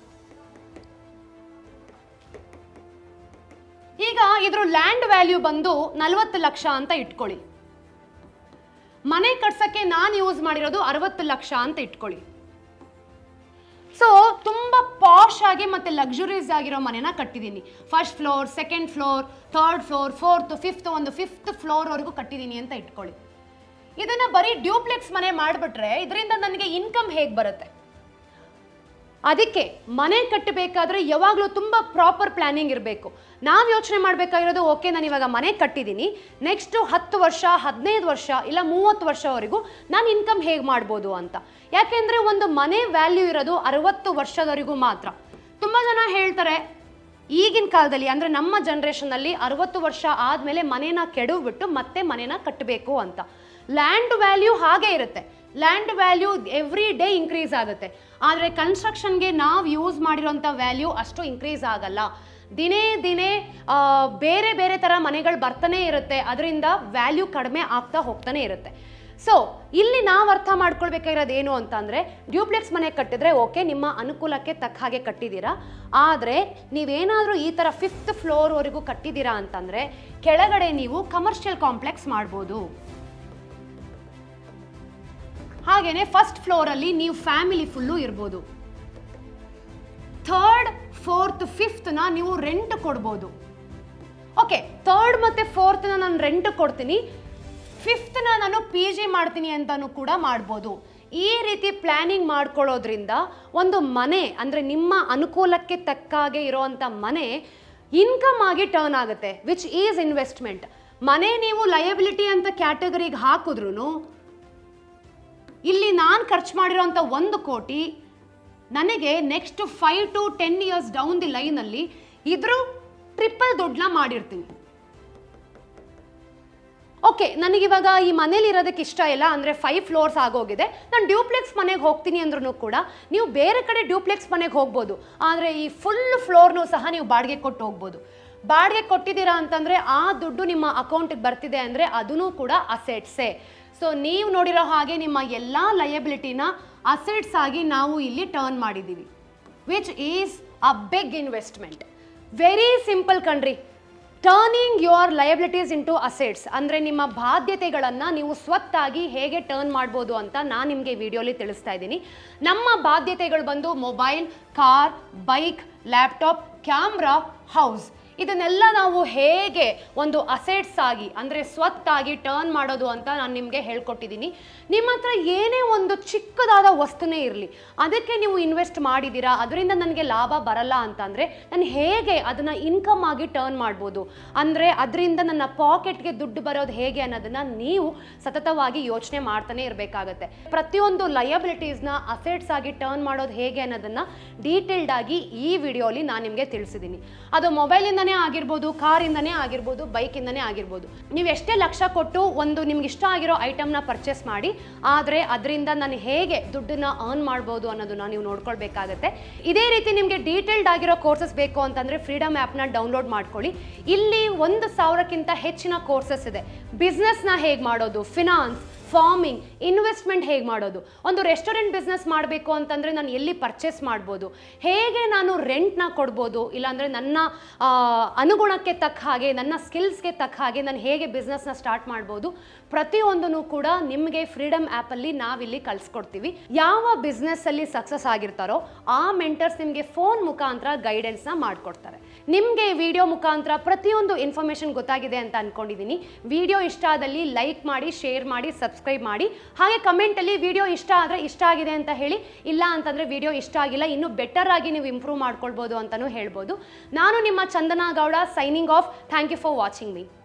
ಈಗ ಇದ್ರ ಲ್ಯಾಂಡ್ ವ್ಯಾಲ್ಯೂ ಬಂದು ನಲವತ್ತು ಲಕ್ಷ ಅಂತ ಇಟ್ಕೊಳ್ಳಿ ಮನೆ ಕಟ್ಸಕ್ಕೆ ನಾನು ಯೂಸ್ ಮಾಡಿರೋದು ಅರವತ್ತು ಲಕ್ಷ ಅಂತ ಇಟ್ಕೊಳ್ಳಿ ಸೊ ತುಂಬ ಪಾಶ್ ಆಗಿ ಮತ್ತೆ ಲಕ್ಸುರೀಸ್ ಆಗಿರೋ ಮನೆನ ಕಟ್ಟಿದ್ದೀನಿ first floor second floor third floor fourth fifth ಒಂದು ಫಿಫ್ತ್ ಫ್ಲೋರ್ವರೆಗೂ ಕಟ್ಟಿದ್ದೀನಿ ಅಂತ ಇಟ್ಕೊಳ್ಳಿ ಇದನ್ನ ಬರೀ ಡ್ಯೂಪ್ಲೆಕ್ಸ್ ಮನೆ ಮಾಡಿಬಿಟ್ರೆ ಇದರಿಂದ ನನಗೆ ಇನ್ಕಮ್ ಹೇಗೆ ಬರುತ್ತೆ ಅದಕ್ಕೆ ಮನೆ ಕಟ್ಟಬೇಕಾದ್ರೆ ಯಾವಾಗಲೂ ತುಂಬ ಪ್ರಾಪರ್ ಪ್ಲಾನಿಂಗ್ ಇರಬೇಕು ನಾವು ಯೋಚನೆ ಮಾಡಬೇಕಾಗಿರೋದು ಓಕೆ ನಾನು ಇವಾಗ ಮನೆ ಕಟ್ಟಿದ್ದೀನಿ ನೆಕ್ಸ್ಟು ಹತ್ತು ವರ್ಷ ಹದಿನೈದು ವರ್ಷ ಇಲ್ಲ ಮೂವತ್ತು ವರ್ಷವರೆಗೂ ನಾನು ಇನ್ಕಮ್ ಹೇಗೆ ಮಾಡ್ಬೋದು ಅಂತ ಯಾಕೆಂದರೆ ಒಂದು ಮನೆ ವ್ಯಾಲ್ಯೂ ಇರೋದು ಅರವತ್ತು ವರ್ಷದವರೆಗೂ ಮಾತ್ರ ತುಂಬ ಜನ ಹೇಳ್ತಾರೆ ಈಗಿನ ಕಾಲದಲ್ಲಿ ಅಂದರೆ ನಮ್ಮ ಜನ್ರೇಷನಲ್ಲಿ ಅರವತ್ತು ವರ್ಷ ಆದಮೇಲೆ ಮನೇನ ಕೆಡವ್ಬಿಟ್ಟು ಮತ್ತೆ ಮನೇನ ಕಟ್ಟಬೇಕು ಅಂತ ಲ್ಯಾಂಡ್ ವ್ಯಾಲ್ಯೂ ಹಾಗೆ ಇರುತ್ತೆ land value every day increase ಆಗುತ್ತೆ ಆದರೆ ಕನ್ಸ್ಟ್ರಕ್ಷನ್ಗೆ ನಾವು ಯೂಸ್ ಮಾಡಿರೋಂಥ ವ್ಯಾಲ್ಯೂ ಅಷ್ಟು ಇನ್ಕ್ರೀಸ್ ಆಗಲ್ಲ ದಿನೇ ದಿನೇ ಆ, ಬೇರೆ ಬೇರೆ ಥರ ಮನೆಗಳು ಬರ್ತಾನೆ ಇರುತ್ತೆ ಅದರಿಂದ ವ್ಯಾಲ್ಯೂ ಕಡಿಮೆ ಆಗ್ತಾ ಹೋಗ್ತಾನೆ ಇರುತ್ತೆ ಸೊ ಇಲ್ಲಿ ನಾವು ಅರ್ಥ ಮಾಡ್ಕೊಳ್ಬೇಕಾಗಿರೋದು ಏನು ಅಂತಂದರೆ ಡ್ಯೂಪ್ಲೆಕ್ಸ್ ಮನೆ ಕಟ್ಟಿದ್ರೆ ಓಕೆ ನಿಮ್ಮ ಅನುಕೂಲಕ್ಕೆ ತಕ್ಕ ಹಾಗೆ ಕಟ್ಟಿದ್ದೀರಾ ಆದರೆ ನೀವೇನಾದರೂ ಈ ಥರ ಫಿಫ್ತ್ ಫ್ಲೋರ್ವರೆಗೂ ಕಟ್ಟಿದ್ದೀರಾ ಅಂತಂದರೆ ಕೆಳಗಡೆ ನೀವು ಕಮರ್ಷಿಯಲ್ ಕಾಂಪ್ಲೆಕ್ಸ್ ಮಾಡ್ಬೋದು ಹಾಗೇನೆ ಫಸ್ಟ್ ಫ್ಲೋರಲ್ಲಿ ನೀವು ಫ್ಯಾಮಿಲಿ ಫುಲ್ಲು ಇರ್ಬೋದು ಥರ್ಡ್ ಫೋರ್ತ್ ಫಿಫ್ತ್ನ ನೀವು ರೆಂಟ್ ಕೊಡ್ಬೋದು ಓಕೆ ಥರ್ಡ್ ಮತ್ತು ಫೋರ್ತ್ನ ನಾನು ರೆಂಟ್ ಕೊಡ್ತೀನಿ ಫಿಫ್ತ್ನ ನಾನು ಪಿ ಜಿ ಮಾಡ್ತೀನಿ ಅಂತಲೂ ಕೂಡ ಮಾಡ್ಬೋದು ಈ ರೀತಿ ಪ್ಲ್ಯಾನಿಂಗ್ ಮಾಡ್ಕೊಳ್ಳೋದ್ರಿಂದ ಒಂದು ಮನೆ ಅಂದರೆ ನಿಮ್ಮ ಅನುಕೂಲಕ್ಕೆ ತಕ್ಕಾಗೆ ಇರೋವಂಥ ಮನೆ ಇನ್ಕಮ್ ಆಗಿ ಟರ್ನ್ ಆಗುತ್ತೆ ವಿಚ್ ಈಸ್ ಇನ್ವೆಸ್ಟ್ಮೆಂಟ್ ಮನೆ ನೀವು ಲಯಬಿಲಿಟಿ ಅಂತ ಕ್ಯಾಟಗರಿಗೆ ಹಾಕಿದ್ರೂ ಇಲ್ಲಿ ನಾನು ಖರ್ಚು ಮಾಡಿರೋಂಥ ಒಂದು ಕೋಟಿ ನನಗೆ next five to ten years down the ಲೈನಲ್ಲಿ ಇದ್ರ ಟ್ರಿಪಲ್ ದುಡ್ಡನ್ನ ಮಾಡಿರ್ತೀನಿ ಓಕೆ ನನಗಿವಾಗ ಈ ಮನೇಲಿ ಇರೋದಕ್ಕೆ ಇಷ್ಟ ಇಲ್ಲ ಅಂದರೆ ಫೈವ್ ಫ್ಲೋರ್ಸ್ ಆಗೋಗಿದೆ ನಾನು ಡ್ಯೂಪ್ಲೆಕ್ಸ್ ಮನೆಗೆ ಹೋಗ್ತೀನಿ ಅಂದ್ರೂ ಕೂಡ ನೀವು ಬೇರೆ ಕಡೆ ಡ್ಯೂಪ್ಲೆಕ್ಸ್ ಮನೆಗೆ ಹೋಗ್ಬೋದು ಆದರೆ ಈ ಫುಲ್ ಫ್ಲೋರ್ನು ಸಹ ನೀವು ಬಾಡಿಗೆ ಕೊಟ್ಟು ಹೋಗ್ಬೋದು ಬಾಡಿಗೆ ಕೊಟ್ಟಿದ್ದೀರಾ ಅಂತಂದರೆ ಆ ದುಡ್ಡು ನಿಮ್ಮ ಅಕೌಂಟಿಗೆ ಬರ್ತಿದೆ ಅಂದರೆ ಅದೂ ಕೂಡ ಅಸೆಟ್ಸೇ ಸೊ ನೀವು ನೋಡಿರೋ ಹಾಗೆ ನಿಮ್ಮ ಎಲ್ಲ ಲಯಬಿಲಿಟಿನ ಅಸೆಟ್ಸ್ ಆಗಿ ನಾವು ಇಲ್ಲಿ ಟರ್ನ್ ಮಾಡಿದ್ದೀವಿ which is a big investment very simple ಕಣ್ರಿ turning your liabilities into assets ಅಂದರೆ ನಿಮ್ಮ ಬಾಧ್ಯತೆಗಳನ್ನು ನೀವು ಸ್ವತ್ತಾಗಿ ಹೇಗೆ ಟರ್ನ್ ಮಾಡ್ಬೋದು ಅಂತ ನಾನು ನಿಮಗೆ ವಿಡಿಯೋಲಿ ತಿಳಿಸ್ತಾ ಇದ್ದೀನಿ ನಮ್ಮ ಬಾಧ್ಯತೆಗಳು ಬಂದು mobile car bike laptop camera house ಇದನ್ನೆಲ್ಲ ನಾವು ಹೇಗೆ ಒಂದು ಅಸೆಟ್ಸ್ ಆಗಿ ಅಂದರೆ ಸ್ವತ್ತಾಗಿ ಟರ್ನ್ ಮಾಡೋದು ಅಂತ ನಾನು ನಿಮಗೆ ಹೇಳ್ಕೊಟ್ಟಿದ್ದೀನಿ ನಿಮ್ಮ ಹತ್ರ ಏನೇ ಒಂದು ಚಿಕ್ಕದಾದ ವಸ್ತುನೇ ಇರಲಿ ಅದಕ್ಕೆ ನೀವು ಇನ್ವೆಸ್ಟ್ ಮಾಡಿದ್ದೀರಾ ಅದರಿಂದ ನನಗೆ ಲಾಭ ಬರಲ್ಲ ಅಂತಂದರೆ ನಾನು ಹೇಗೆ ಅದನ್ನು ಇನ್ಕಮ್ ಆಗಿ ಟರ್ನ್ ಮಾಡ್ಬೋದು ಅಂದರೆ ಅದರಿಂದ ನನ್ನ ಪಾಕೆಟ್ಗೆ ದುಡ್ಡು ಬರೋದು ಹೇಗೆ ಅನ್ನೋದನ್ನು ನೀವು ಸತತವಾಗಿ ಯೋಚನೆ ಮಾಡ್ತಾನೆ ಇರಬೇಕಾಗತ್ತೆ ಪ್ರತಿಯೊಂದು ಲಯಬಿಲಿಟೀಸ್ನ ಅಸೆಟ್ಸ್ ಆಗಿ ಟರ್ನ್ ಮಾಡೋದು ಹೇಗೆ ಅನ್ನೋದನ್ನು ಡೀಟೇಲ್ಡ್ ಆಗಿ ಈ ವಿಡಿಯೋಲಿ ನಾನು ನಿಮಗೆ ತಿಳಿಸಿದ್ದೀನಿ ಅದು ಮೊಬೈಲಿಂದನೇ ಆಗಿರ್ಬೋದು ಕಾರಿಂದನೇ ಆಗಿರ್ಬೋದು ಬೈಕಿಂದನೇ ಆಗಿರ್ಬೋದು ನೀವು ಎಷ್ಟೇ ಲಕ್ಷ ಕೊಟ್ಟು ಒಂದು ನಿಮ್ಗೆ ಇಷ್ಟ ಆಗಿರೋ ಐಟಮ್ನ ಪರ್ಚೇಸ್ ಮಾಡಿ ಆದರೆ ಅದರಿಂದ ನಾನು ಹೇಗೆ ದುಡ್ಡನ್ನ ಅರ್ನ್ ಮಾಡ್ಬೋದು ಅನ್ನೋದನ್ನ ನೀವು ನೋಡ್ಕೊಳ್ಬೇಕಾಗತ್ತೆ ಇದೇ ರೀತಿ ನಿಮಗೆ ಡೀಟೇಲ್ಡ್ ಆಗಿರೋ ಕೋರ್ಸಸ್ ಬೇಕು ಅಂತಂದರೆ ಫ್ರೀಡಮ್ ಆ್ಯಪ್ನ ಡೌನ್ಲೋಡ್ ಮಾಡ್ಕೊಳ್ಳಿ ಇಲ್ಲಿ ಒಂದು ಸಾವಿರಕ್ಕಿಂತ ಹೆಚ್ಚಿನ ಕೋರ್ಸಸ್ ಇದೆ ಬಿಸ್ನೆಸ್ನ ಹೇಗೆ ಮಾಡೋದು ಫಿನಾನ್ಸ್ ಫಾರ್ಮಿಂಗ್ ಇನ್ವೆಸ್ಟ್ಮೆಂಟ್ ಹೇಗೆ ಮಾಡೋದು ಒಂದು ರೆಸ್ಟೋರೆಂಟ್ ಬಿಸ್ನೆಸ್ ಮಾಡಬೇಕು ಅಂತಂದರೆ ನಾನು ಎಲ್ಲಿ ಪರ್ಚೇಸ್ ಮಾಡ್ಬೋದು ಹೇಗೆ ನಾನು ರೆಂಟ್ನ ಕೊಡ್ಬೋದು ಇಲ್ಲಾಂದರೆ ನನ್ನ ಆ, ಅನುಗುಣಕ್ಕೆ ತಕ್ಕ ಹಾಗೆ ನನ್ನ ಸ್ಕಿಲ್ಸ್ಗೆ ತಕ್ಕ ಹಾಗೆ ನಾನು ಹೇಗೆ ಬಿಸ್ನೆಸ್ನ ಸ್ಟಾರ್ಟ್ ಮಾಡ್ಬೋದು ಪ್ರತಿಯೊಂದನ್ನು ಕೂಡ ನಿಮಗೆ ಫ್ರೀಡಮ್ ಆ್ಯಪಲ್ಲಿ ನಾವಿಲ್ಲಿ ಕಳಿಸ್ಕೊಡ್ತೀವಿ ಯಾವ ಬಿಸ್ನೆಸ್ಸಲ್ಲಿ ಸಕ್ಸಸ್ ಆಗಿರ್ತಾರೋ ಆ ಮೆಂಟರ್ಸ್ ನಿಮಗೆ ಫೋನ್ ಮುಖಾಂತರ ಗೈಡೆನ್ಸ್ನ ಮಾಡಿಕೊಡ್ತಾರೆ ನಿಮಗೆ ವಿಡಿಯೋ ಮುಖಾಂತರ ಪ್ರತಿಯೊಂದು ಇನ್ಫಾರ್ಮೇಷನ್ ಗೊತ್ತಾಗಿದೆ ಅಂತ ಅಂದ್ಕೊಂಡಿದ್ದೀನಿ ವಿಡಿಯೋ ಇಷ್ಟ ಆದಲ್ಲಿ ಲೈಕ್ ಮಾಡಿ ಶೇರ್ ಮಾಡಿ ಸಬ್ಸ್ಕ್ರೈಬ್ ಮಾಡಿ ಹಾಗೆ ಕಮೆಂಟಲ್ಲಿ ವಿಡಿಯೋ ಇಷ್ಟ ಆದರೆ ಇಷ್ಟ ಆಗಿದೆ ಅಂತ ಹೇಳಿ ಇಲ್ಲ ಅಂತಂದರೆ ವಿಡಿಯೋ ಇಷ್ಟ ಆಗಿಲ್ಲ ಇನ್ನೂ ಬೆಟರ್ ಆಗಿ ನೀವು ಇಂಪ್ರೂವ್ ಮಾಡ್ಕೊಳ್ಬೋದು ಅಂತಲೂ ಹೇಳ್ಬೋದು ನಾನು ನಿಮ್ಮ Chandana Gowda signing off thank you for watching me